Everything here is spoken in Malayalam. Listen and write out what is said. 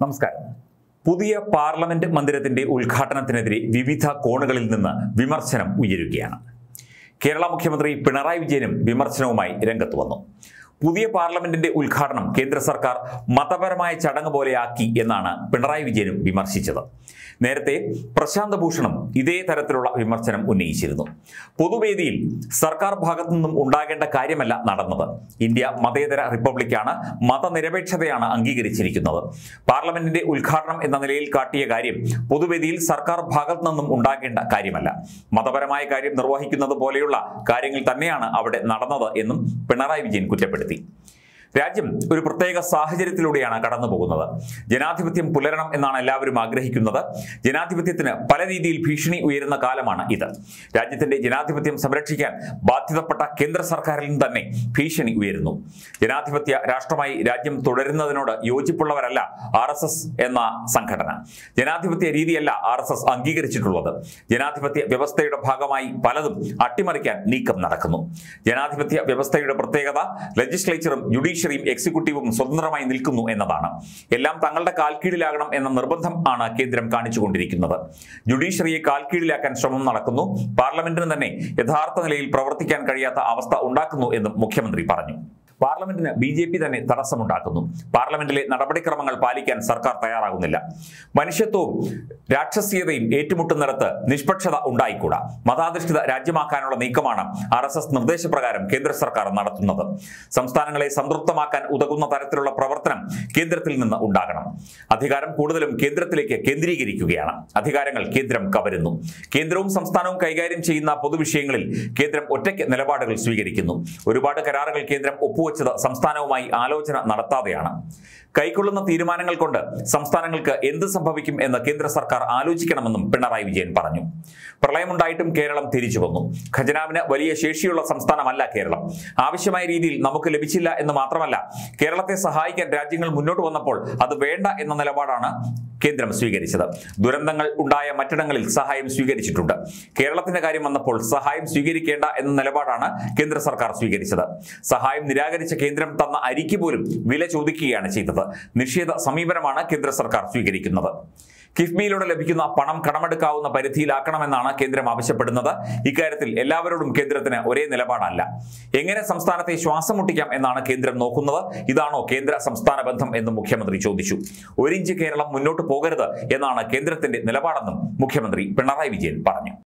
നമസ്കാരം പുതിയ പാർലമെന്റ് മന്ദിരത്തിന്റെ ഉദ്ഘാടനത്തിനെതിരെ വിവിധ കോണുകളിൽ നിന്ന് വിമർശനം ഉയരുകയാണ് കേരള മുഖ്യമന്ത്രി പിണറായി വിജയനും വിമർശനവുമായി രംഗത്ത് വന്നു പുതിയ പാർലമെന്റിന്റെ ഉദ്ഘാടനം കേന്ദ്ര സർക്കാർ മതപരമായ ചടങ്ങ് പോലെയാക്കി എന്നാണ് പിണറായി വിജയനും വിമർശിച്ചത് നേരത്തെ പ്രശാന്ത് ഭൂഷണും ഇതേ തരത്തിലുള്ള വിമർശനം ഉന്നയിച്ചിരുന്നു പൊതുവേദിയിൽ സർക്കാർ ഭാഗത്തു നിന്നും ഉണ്ടാകേണ്ട കാര്യമല്ല നടന്നത് ഇന്ത്യ മതേതര റിപ്പബ്ലിക്കാണ് മതനിരപേക്ഷതയാണ് അംഗീകരിച്ചിരിക്കുന്നത് പാർലമെന്റിന്റെ ഉദ്ഘാടനം എന്ന നിലയിൽ കാട്ടിയ കാര്യം പൊതുവേദിയിൽ സർക്കാർ ഭാഗത്തു നിന്നും ഉണ്ടാകേണ്ട കാര്യമല്ല മതപരമായ കാര്യം നിർവഹിക്കുന്നത് പോലെയുള്ള കാര്യങ്ങൾ തന്നെയാണ് അവിടെ നടന്നത് എന്നും പിണറായി വിജയൻ കുറ്റപ്പെടുത്തി രാജ്യം ഒരു പ്രത്യേക സാഹചര്യത്തിലൂടെയാണ് കടന്നു പോകുന്നത് ജനാധിപത്യം പുലരണം എന്നാണ് എല്ലാവരും ആഗ്രഹിക്കുന്നത് ജനാധിപത്യത്തിന് പല രീതിയിൽ ഭീഷണി ഉയരുന്ന കാലമാണ് ഇത് രാജ്യത്തിന്റെ ജനാധിപത്യം സംരക്ഷിക്കാൻ ബാധ്യതപ്പെട്ട കേന്ദ്ര സർക്കാരിൽ നിന്ന് തന്നെ ഭീഷണി ഉയരുന്നു ജനാധിപത്യ രാഷ്ട്രമായി രാജ്യം തുടരുന്നതിനോട് യോജിപ്പുള്ളവരല്ല ആർ എസ് എസ് എന്ന സംഘടന ജനാധിപത്യ രീതിയല്ല ആർ എസ് എസ് അംഗീകരിച്ചിട്ടുള്ളത് ജനാധിപത്യ വ്യവസ്ഥയുടെ ഭാഗമായി പലതും അട്ടിമറിക്കാൻ നീക്കം നടക്കുന്നു ജനാധിപത്യ വ്യവസ്ഥയുടെ പ്രത്യേകത ലെജിസ്ലേച്ചറും ജുഡീഷ്യറിയും എക്സിക്യൂട്ടീവും സ്വതന്ത്രമായി നിൽക്കുന്നു എന്നതാണ് എല്ലാം തങ്ങളുടെ കാൽക്കീഴിലാകണം എന്ന നിർബന്ധം ആണ് കേന്ദ്രം കാണിച്ചുകൊണ്ടിരിക്കുന്നത് ജുഡീഷ്യറിയെ കാൽക്കീഴിലാക്കാൻ ശ്രമം നടക്കുന്നു പാർലമെന്റിന് തന്നെ യഥാർത്ഥ നിലയിൽ പ്രവർത്തിക്കാൻ കഴിയാത്ത അവസ്ഥ ഉണ്ടാക്കുന്നു എന്നും മുഖ്യമന്ത്രി പറഞ്ഞു പാർലമെന്റിന് ബി ജെ പി തന്നെ തടസ്സമുണ്ടാക്കുന്നു പാർലമെന്റിലെ നടപടിക്രമങ്ങൾ പാലിക്കാൻ സർക്കാർ തയ്യാറാകുന്നില്ല മനുഷ്യത്വവും രാക്ഷസീയതയും ഏറ്റുമുട്ടുന്നിടത്ത് നിഷ്പക്ഷത ഉണ്ടായിക്കൂടാ മതാധിഷ്ഠിത രാജ്യമാക്കാനുള്ള നീക്കമാണ് ആർ എസ് എസ് നിർദ്ദേശപ്രകാരം കേന്ദ്ര സർക്കാർ നടത്തുന്നത് സംസ്ഥാനങ്ങളെ സംതൃപ്തമാക്കാൻ ഉതകുന്ന തരത്തിലുള്ള പ്രവർത്തനം കേന്ദ്രത്തിൽ നിന്ന് ഉണ്ടാകണം അധികാരം കൂടുതലും കേന്ദ്രത്തിലേക്ക് കേന്ദ്രീകരിക്കുകയാണ് അധികാരങ്ങൾ കേന്ദ്രം കവരുന്നു കേന്ദ്രവും സംസ്ഥാനവും കൈകാര്യം ചെയ്യുന്ന പൊതുവിഷയങ്ങളിൽ കേന്ദ്രം ഒറ്റയ്ക്ക് നിലപാടുകൾ സ്വീകരിക്കുന്നു ഒരുപാട് കരാറുകൾ കേന്ദ്രം ഒപ്പുവെച്ചത് സംസ്ഥാനവുമായി ആലോചന നടത്താതെയാണ് കൈക്കൊള്ളുന്ന തീരുമാനങ്ങൾ കൊണ്ട് സംസ്ഥാനങ്ങൾക്ക് എന്ത് സംഭവിക്കും എന്ന് കേന്ദ്ര സർക്കാർ ആലോചിക്കണമെന്നും പിണറായി വിജയൻ പറഞ്ഞു പ്രളയമുണ്ടായിട്ടും കേരളം തിരിച്ചു വന്നു ഖജനാവിന് വലിയ ശേഷിയുള്ള സംസ്ഥാനമല്ല കേരളം ആവശ്യമായ രീതിയിൽ നമുക്ക് ലഭിച്ചില്ല എന്ന് മാത്രമല്ല കേരളത്തെ സഹായിക്കാൻ രാജ്യങ്ങൾ മുന്നോട്ട് വന്നപ്പോൾ അത് വേണ്ട എന്ന നിലപാടാണ് കേന്ദ്രം സ്വീകരിച്ചത് ദുരന്തങ്ങൾ ഉണ്ടായ മറ്റിടങ്ങളിൽ സഹായം സ്വീകരിച്ചിട്ടുണ്ട് കേരളത്തിന്റെ കാര്യം വന്നപ്പോൾ സഹായം സ്വീകരിക്കേണ്ട എന്ന നിലപാടാണ് കേന്ദ്ര സർക്കാർ സ്വീകരിച്ചത് സഹായം നിരാകരിച്ച കേന്ദ്രം തന്ന അരിക്ക് പോലും വില ചോദിക്കുകയാണ് ചെയ്തത് നിഷേധ സമീപനമാണ് കേന്ദ്ര സർക്കാർ സ്വീകരിക്കുന്നത് കിഫ്ബിയിലൂടെ ലഭിക്കുന്ന പണം കടമെടുക്കാവുന്ന പരിധിയിലാക്കണമെന്നാണ് കേന്ദ്രം ആവശ്യപ്പെടുന്നത് ഇക്കാര്യത്തിൽ എല്ലാവരോടും കേന്ദ്രത്തിന് ഒരേ നിലപാടല്ല എങ്ങനെ സംസ്ഥാനത്തെ ശ്വാസം മുട്ടിക്കാം എന്നാണ് കേന്ദ്രം നോക്കുന്നത് ഇതാണോ കേന്ദ്ര സംസ്ഥാന ബന്ധം എന്ന് മുഖ്യമന്ത്രി ചോദിച്ചു ഒരിഞ്ച് കേരളം മുന്നോട്ട് പോകരുത് എന്നാണ് കേന്ദ്രത്തിന്റെ നിലപാടെന്നും മുഖ്യമന്ത്രി പിണറായി വിജയൻ പറഞ്ഞു